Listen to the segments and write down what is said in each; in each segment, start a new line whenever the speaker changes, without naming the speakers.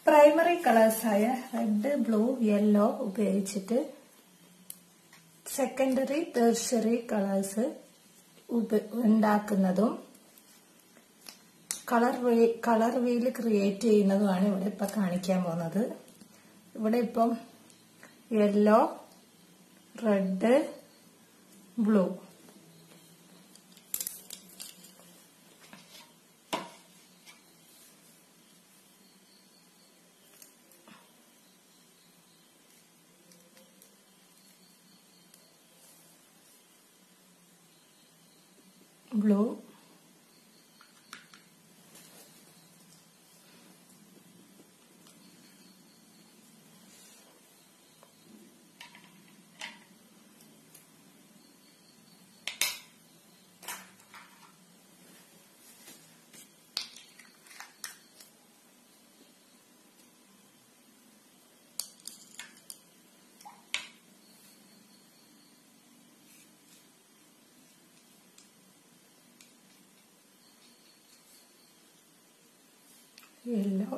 Primary കളേഴ്സായ red blue yellow ഉപയോഗിച്ചിട്ട് secondary tertiary colours ഉണ്ടാക്കുന്നതും കളർ വീ കളർ വീല് ക്രിയേറ്റ് ചെയ്യുന്നതുമാണ് ഇവിടെ ഇപ്പൊ കാണിക്കാൻ പോകുന്നത് ഇവിടെ ഇപ്പം yellow red blue blue yellow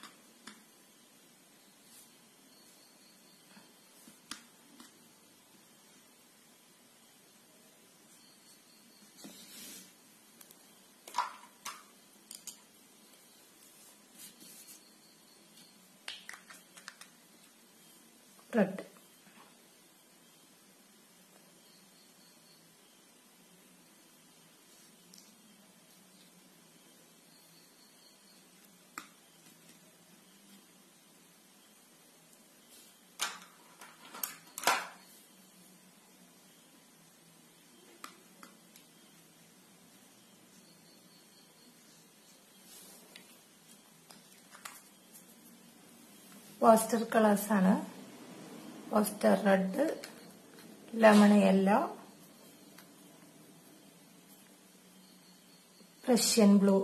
red poster colours ആണ് poster red lemon yellow Russian blue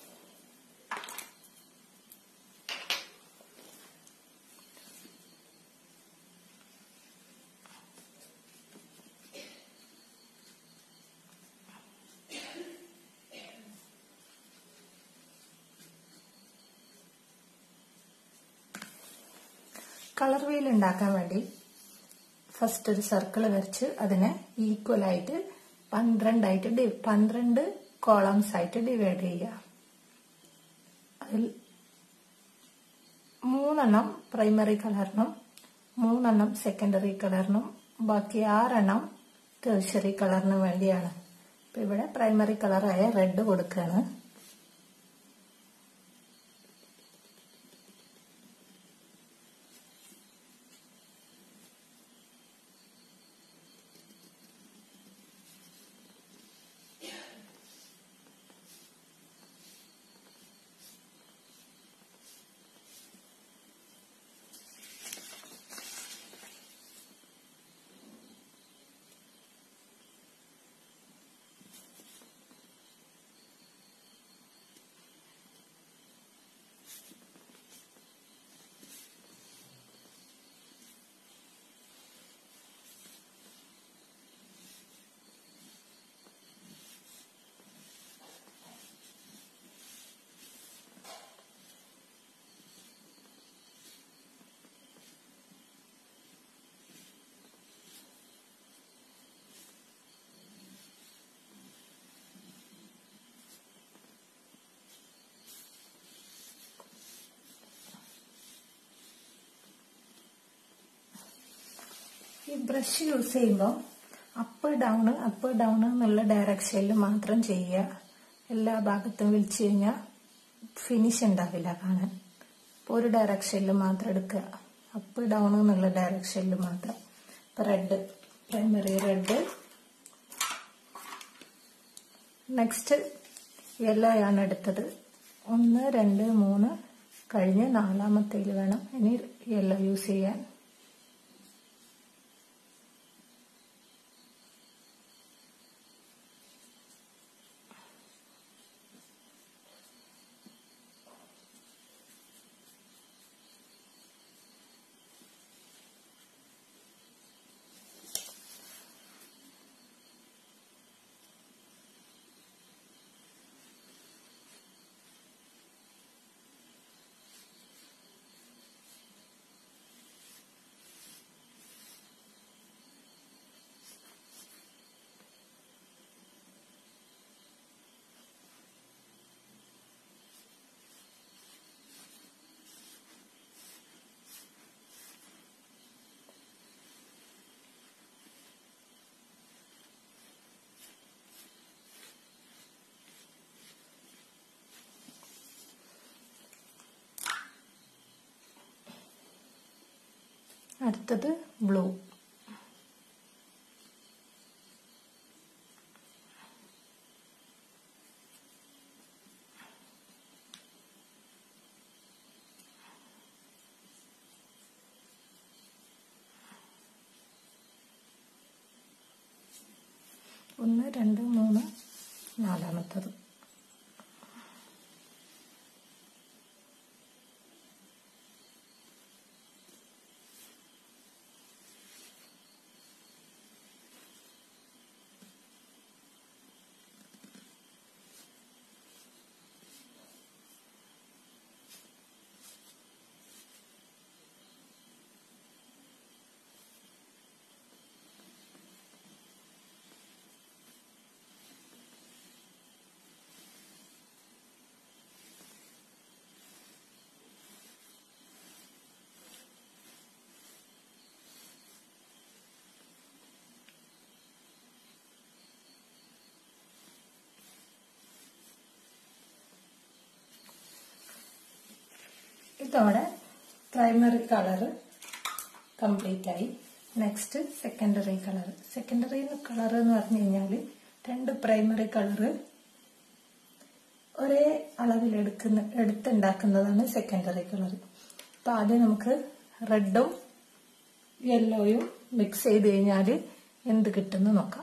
colour wheel ഉണ്ടാക്കാൻ വേണ്ടി ഫസ്റ്റ് ഒരു സർക്കിൾ വരച്ച് അതിനെ ഈക്വൽ ആയിട്ട് പന്ത്രണ്ടായിട്ട് ഡി പന്ത്രണ്ട് കോളംസ് ആയിട്ട് ഡിവൈഡ് ചെയ്യുക അതിൽ മൂന്നെണ്ണം പ്രൈമറി കളറിനും മൂന്നെണ്ണം സെക്കൻഡറി കളറിനും ബാക്കി ആറെണ്ണം ടേഴ്സറി കളറിനും വേണ്ടിയാണ് ഇപ്പൊ ഇവിടെ പ്രൈമറി കളറായ റെഡ് കൊടുക്കുകയാണ് ഈ ബ്രഷ് യൂസ് ചെയ്യുമ്പോൾ അപ്പ് ഡൗൺ അപ്പ് ഡൗൺ എന്നുള്ള ഡയറക്ഷനിൽ മാത്രം ചെയ്യുക എല്ലാ ഭാഗത്തും വിളിച്ചു കഴിഞ്ഞാൽ ഫിനിഷ് ഉണ്ടാവില്ല കാണാൻ അപ്പോൾ ഒരു ഡയറക്ഷനിൽ മാത്രം എടുക്കുക അപ്പ് ഡൗൺ എന്നുള്ള ഡയറക്ഷനിൽ മാത്രം ഇപ്പൊ red primary red next yellow ആണ് എടുത്തത് ഒന്ന് രണ്ട് മൂന്ന് കഴിഞ്ഞ് നാലാമത്തേൽ വേണം ഇനി യെല്ലോ യൂസ് ചെയ്യാൻ അടുത്തത് ബ്ലൂ ഒന്ന് രണ്ട് മൂന്ന് നാലാമത്തത് ഇതോടെ പ്രൈമറി കളറ് കംപ്ലീറ്റ് ആയി next secondary colour secondary colour എന്ന് പറഞ്ഞു കഴിഞ്ഞാൽ രണ്ട് പ്രൈമറി കളറ് ഒരേ അളവിൽ എടുക്കുന്ന എടുത്തുണ്ടാക്കുന്നതാണ് സെക്കൻഡറി കളർ അപ്പൊ ആദ്യം നമുക്ക് റെഡും യെല്ലോയും മിക്സ് ചെയ്ത് കഴിഞ്ഞാൽ എന്ത് കിട്ടുന്നു നോക്കാം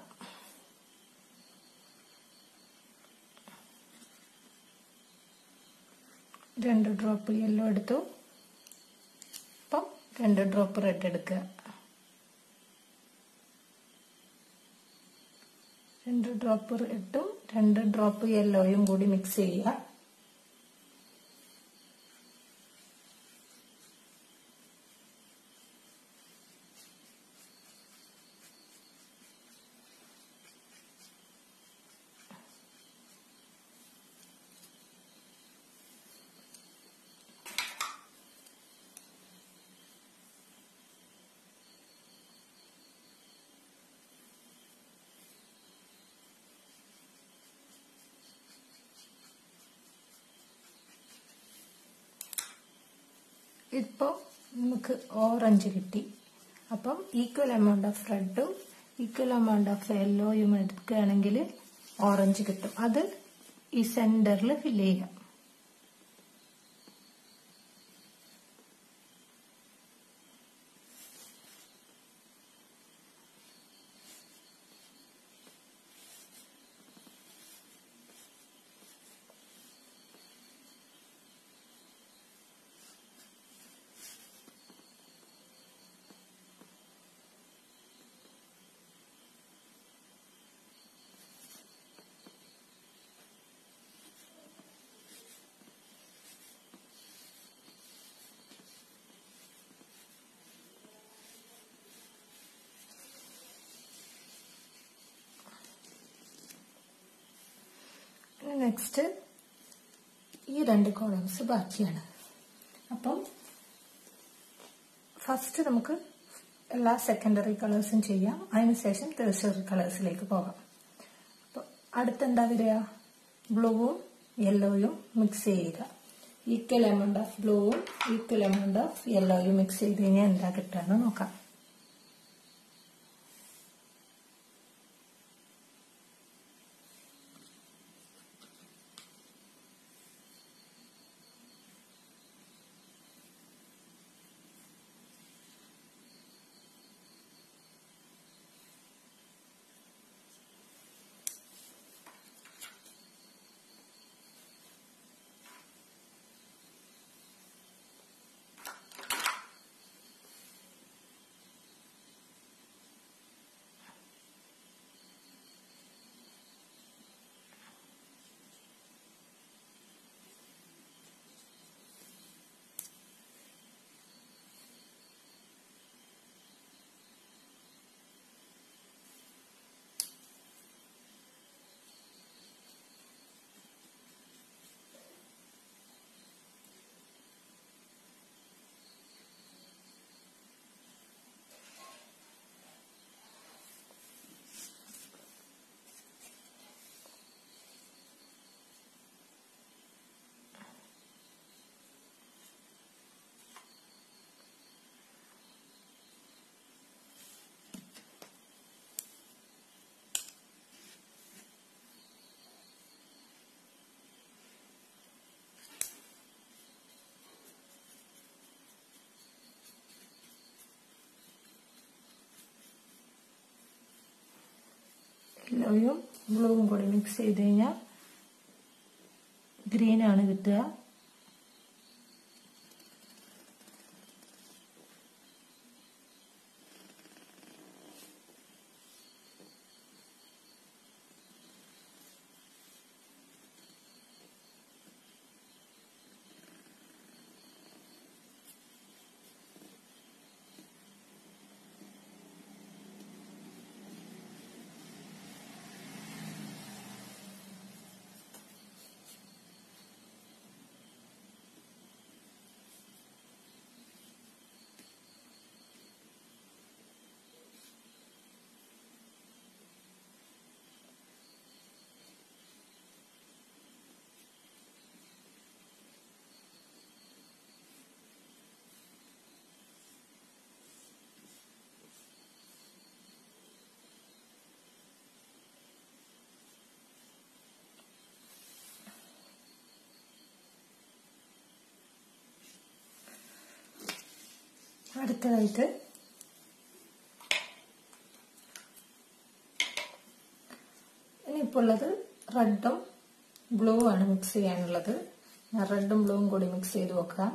രണ്ട് ഡ്രോപ്പ് യെല്ലോ എടുത്തു അപ്പം രണ്ട് ഡ്രോപ്പ് റെഡ് എടുക്കുക രണ്ട് ഡ്രോപ്പ് റെഡും രണ്ട് ഡ്രോപ്പ് യെല്ലോയും കൂടി മിക്സ് ചെയ്യുക ഇപ്പോൾ നമുക്ക് ഓറഞ്ച് കിട്ടി അപ്പം ഈക്വൽ എമൗണ്ട് ഓഫ് റെഡും ഈക്വൽ എമൗണ്ട് ഓഫ് യെല്ലോയും എടുക്കുകയാണെങ്കിൽ ഓറഞ്ച് കിട്ടും അത് ഈ സെന്ററിൽ ഫില്ല് ചെയ്യാം നെക്സ്റ്റ് ഈ രണ്ട് കോളംസ് ബാക്കിയാണ് അപ്പം ഫസ്റ്റ് നമുക്ക് എല്ലാ സെക്കൻഡറി കളേഴ്സും ചെയ്യാം അതിനുശേഷം തേഴ്സറി കളേഴ്സിലേക്ക് പോകാം അപ്പോൾ അടുത്തെന്താ വരിക ബ്ലൂവും യെല്ലോയും മിക്സ് ചെയ്യുക ഈക്വൽ എമൗണ്ട് ഓഫ് ബ്ലൂവും ഈക്വൽ എമൗണ്ട് ഓഫ് യെല്ലോയും മിക്സ് ചെയ്ത് കഴിഞ്ഞാൽ എന്താ കിട്ടുകയെന്ന് നോക്കാം യെല്ലോയും ബ്ലൂവും കൂടി മിക്സ് ചെയ്ത് കഴിഞ്ഞാൽ ഗ്രീനാണ് കിട്ടുക അടുത്തതായിട്ട് ഇനിയിപ്പോൾ ഉള്ളത് റെഡും ബ്ലൂ ആണ് മിക്സ് ചെയ്യാനുള്ളത് ഞാൻ റെഡും ബ്ലൂവും കൂടി മിക്സ് ചെയ്ത് വെക്കാം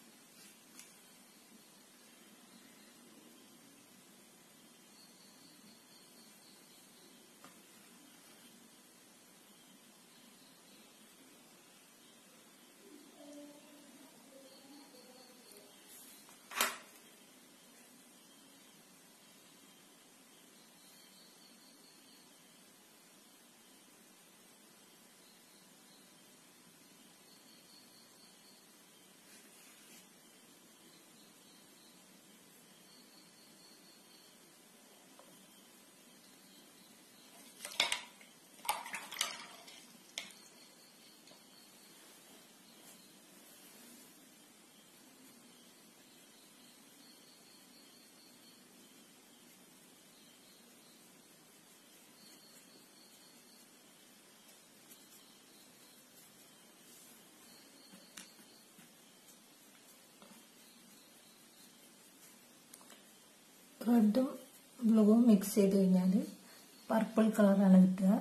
റെഡും ബ്ലൂവും മിക്സ് ചെയ്ത് കഴിഞ്ഞാൽ പർപ്പിൾ കളറാണ് കിട്ടുക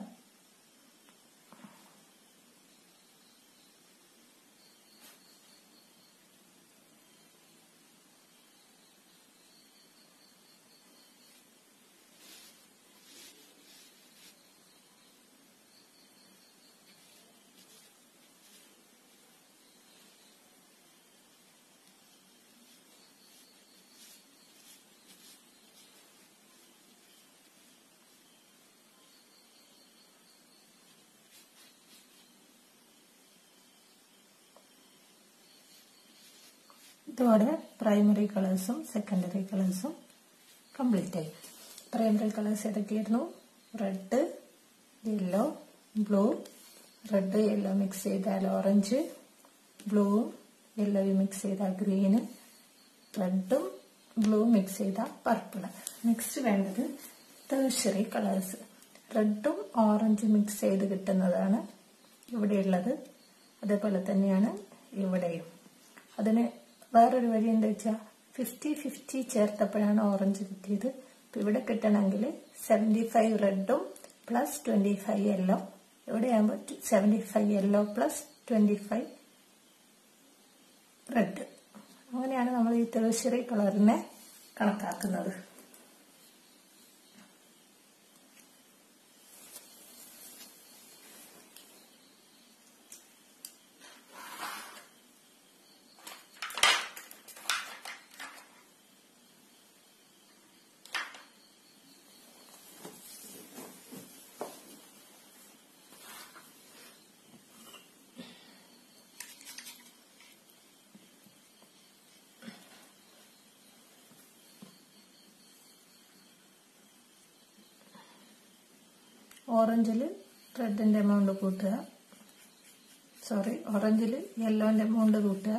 ഇതോടെ പ്രൈമറി കളേഴ്സും സെക്കൻഡറി കളേഴ്സും കംപ്ലീറ്റ് ആയി പ്രൈമറി കളേഴ്സ് ഏതൊക്കെയായിരുന്നു red yellow blue red yellow mix ചെയ്താൽ ഓറഞ്ച് ബ്ലൂവും യെല്ലോയും മിക്സ് ചെയ്താൽ ഗ്രീന് റെഡും ബ്ലൂ മിക്സ് ചെയ്താൽ പർപ്പിൾ നെക്സ്റ്റ് വേണ്ടത് തേഴ്സറി കളേഴ്സ് റെഡും ഓറഞ്ചും മിക്സ് ചെയ്ത് കിട്ടുന്നതാണ് ഇവിടെയുള്ളത് അതേപോലെ തന്നെയാണ് ഇവിടെയും അതിന് വേറൊരു വഴി എന്താ വെച്ചാൽ ഫിഫ്റ്റി ഫിഫ്റ്റി ചേർത്തപ്പോഴാണ് ഓറഞ്ച് കിട്ടിയത് അപ്പൊ ഇവിടെ കിട്ടണമെങ്കിൽ സെവൻറ്റി ഫൈവ് റെഡും പ്ലസ് ട്വന്റി ഫൈവ് യെല്ലോ ഇവിടെയാകുമ്പോൾ seventy five yellow plus twenty five red അങ്ങനെയാണ് നമ്മൾ ഈ തെളിശ്ശേരി കളറിനെ കണക്കാക്കുന്നത് ഓറഞ്ചിൽ റെഡിന്റെ എമൗണ്ട് കൂട്ടുക സോറി ഓറഞ്ചിൽ യെല്ലോന്റെ എമൗണ്ട് കൂട്ടുക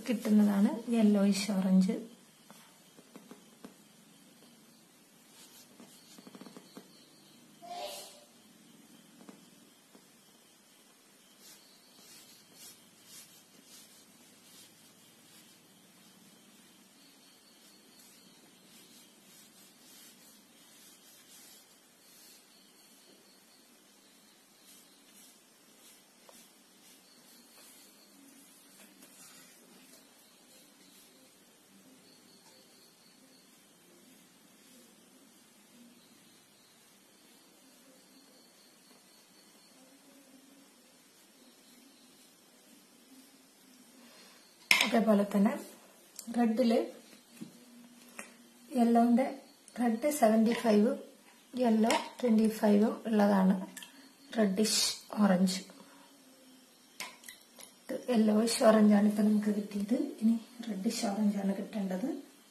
കിട്ടുന്നതാണ് യെല്ലോയിഷ് ഓറഞ്ച് അതേപോലെ തന്നെ റെഡില് യെല്ലോന്റെ റെഡ് സെവൻറ്റി ഫൈവും യെല്ലോ ട്വന്റി ഫൈവും ഉള്ളതാണ് റെഡിഷ് ഓറഞ്ച് യെല്ലോയിഷ് ഓറഞ്ചാണ് ഇപ്പൊ നമുക്ക് കിട്ടിയത് ഇനി റെഡിഷ് ഓറഞ്ചാണ് കിട്ടേണ്ടത്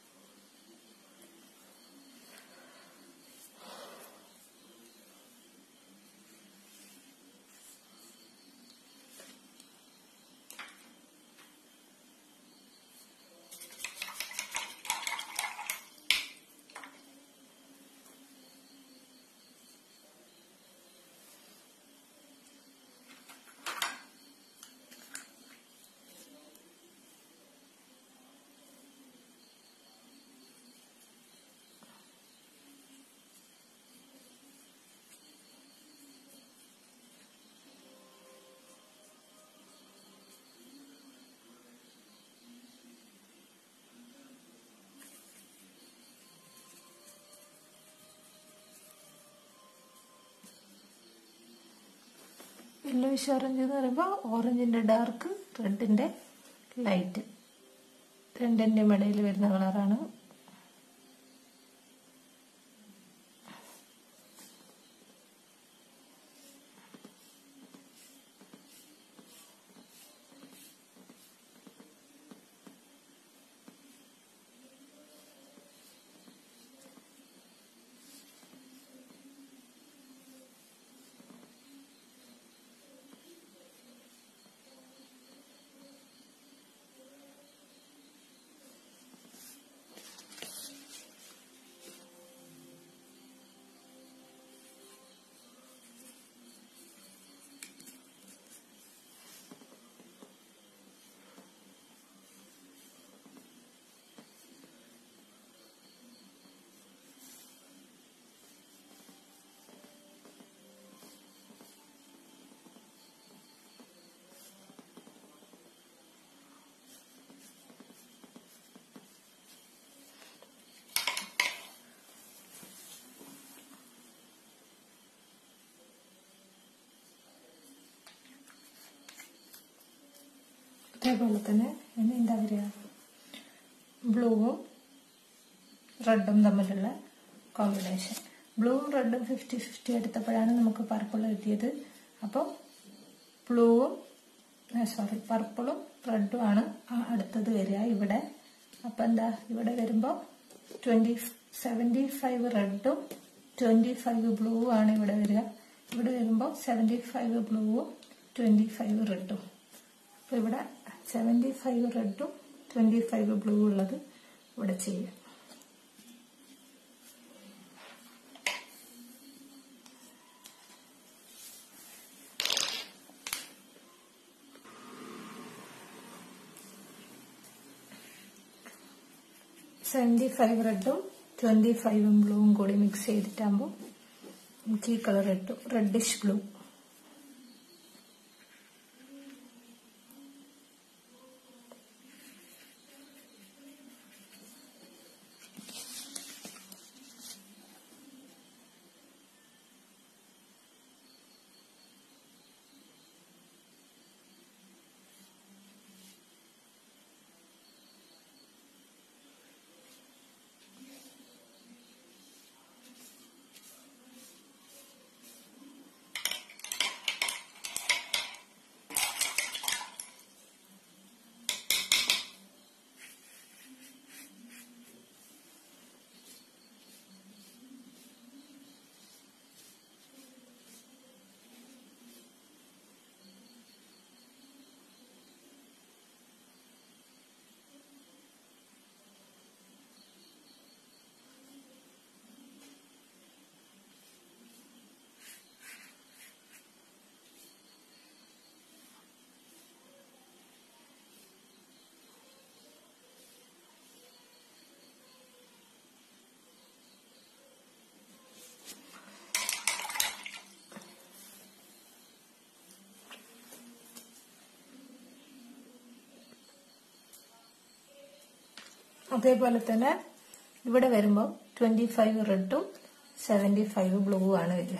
യെല്ലോയിഷ് ഓറഞ്ച് എന്ന് പറയുമ്പോൾ ഓറഞ്ചിന്റെ ഡാർക്ക് റെഡിന്റെ ലൈറ്റ് രണ്ടിന്റെയും ഇടയിൽ വരുന്ന കളറാണ് അതേപോലെ തന്നെ ഇനി എന്താ പറയുക ബ്ലൂവും റെഡും തമ്മിലുള്ള കോമ്പിനേഷൻ ബ്ലൂവും റെഡും ഫിഫ്റ്റി ഫിഫ്റ്റി എടുത്തപ്പോഴാണ് നമുക്ക് പർപ്പിൾ കിട്ടിയത് അപ്പോൾ ബ്ലൂവും സോറി പർപ്പിളും റെഡും ആണ് ആ അടുത്തത് വരിക ഇവിടെ അപ്പം എന്താ ഇവിടെ വരുമ്പോൾ ട്വൻറ്റി സെവൻറ്റി ഫൈവ് റെഡും ട്വൻറ്റി ഫൈവ് ബ്ലൂവും ആണ് ഇവിടെ വരിക ഇവിടെ വരുമ്പോൾ സെവൻറ്റി ഫൈവ് ബ്ലൂവും ട്വൻറ്റി ഫൈവ് റെഡും അപ്പോൾ ഇവിടെ സെവൻറ്റി ഫൈവ് റെഡും ട്വൻറ്റി ഫൈവ് ബ്ലൂ ഉള്ളത് ഇവിടെ ചെയ്യാം സെവൻറ്റി ഫൈവ് റെഡും ട്വൻറ്റി ഫൈവും ബ്ലൂവും കൂടി മിക്സ് ചെയ്തിട്ടാകുമ്പോൾ നമുക്ക് ഈ കളർ കിട്ടും റെഡിഷ് ബ്ലൂ അതേപോലെ തന്നെ ഇവിടെ വരുമ്പോൾ ട്വന്റി ഫൈവ് റെഡും സെവന്റി ഫൈവ് ബ്ലൂ ആണ് വരിക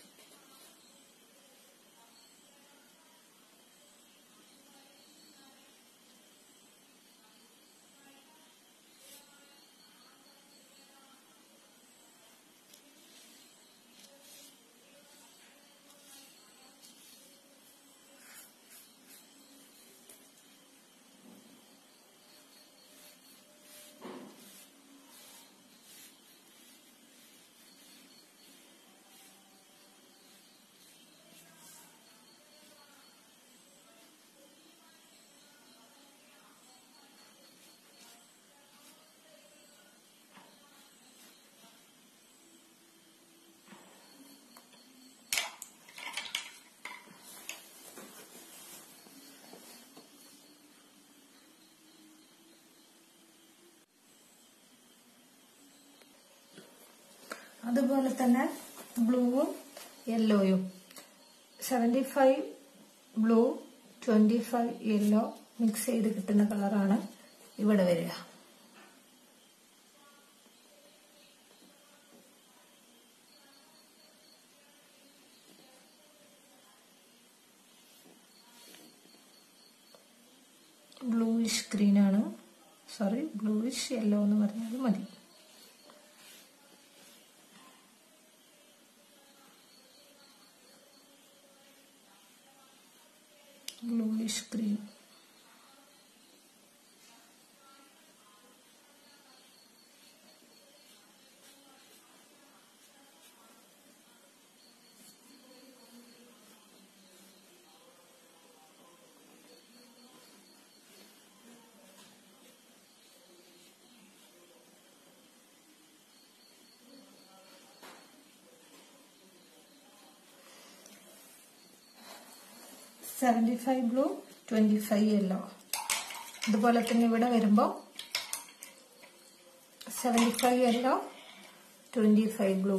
അതുപോലെ തന്നെ ബ്ലൂവും യെല്ലോയും seventy five blue twenty five yellow mix ചെയ്ത് കിട്ടുന്ന കളറാണ് ഇവിടെ വരിക ബ്ലൂയിഷ് ഗ്രീൻ ആണ് സോറി ബ്ലൂയിഷ് യെല്ലോ എന്ന് പറഞ്ഞാൽ മതി bluish green. Seventy five blue twenty five yellow അതുപോലെ തന്നെ ഇവിടെ വരുമ്പോൾ seventy five yellow twenty five blue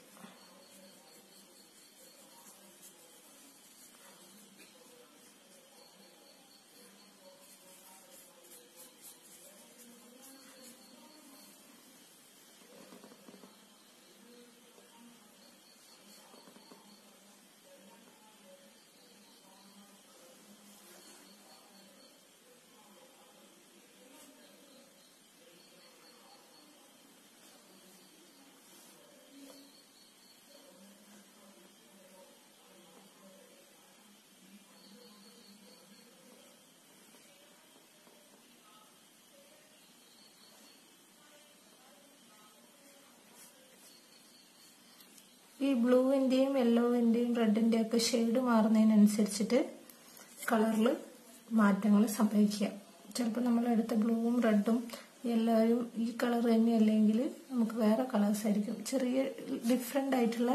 ഈ ബ്ലൂവിന്റെയും യെല്ലോവിന്റെയും റെഡിന്റെയും ഒക്കെ ഷെയ്ഡ് മാറുന്നതിനനുസരിച്ചിട്ട് കളറിൽ മാറ്റങ്ങൾ സംഭവിക്കുക ചിലപ്പോൾ നമ്മൾ എടുത്ത ബ്ലൂവും റെഡും യെല്ലോയും ഈ കളർ തന്നെ അല്ലെങ്കിൽ നമുക്ക് വേറെ കളേഴ്സ് ആയിരിക്കും ചെറിയ ഡിഫറെൻ്റ് ആയിട്ടുള്ള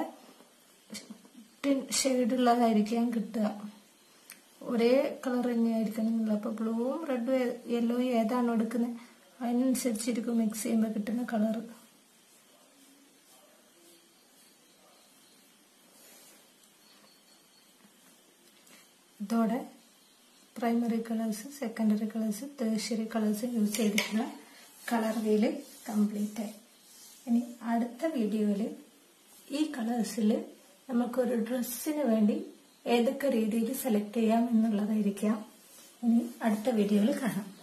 ഷെയ്ഡുള്ളതായിരിക്കാം കിട്ടുക ഒരേ കളർ തന്നെയായിരിക്കണമെന്നില്ല അപ്പോൾ ബ്ലൂവും റെഡും യെല്ലോയും ഏതാണോ എടുക്കുന്നത് അതിനനുസരിച്ചിരിക്കും മിക്സ് ചെയ്യുമ്പോൾ കിട്ടുന്ന കളർ ഇതോടെ primary colours secondary colours tertiary colours use ചെയ്തിട്ടുള്ള കളർ വീല് കംപ്ലീറ്റ് ആയി ഇനി അടുത്ത വീഡിയോയിൽ ഈ കളേഴ്സിൽ നമുക്കൊരു ഡ്രസ്സിന് വേണ്ടി ഏതൊക്കെ രീതിയിൽ സെലക്ട് ചെയ്യാം എന്നുള്ളതായിരിക്കാം ഇനി അടുത്ത വീഡിയോയിൽ കാണാം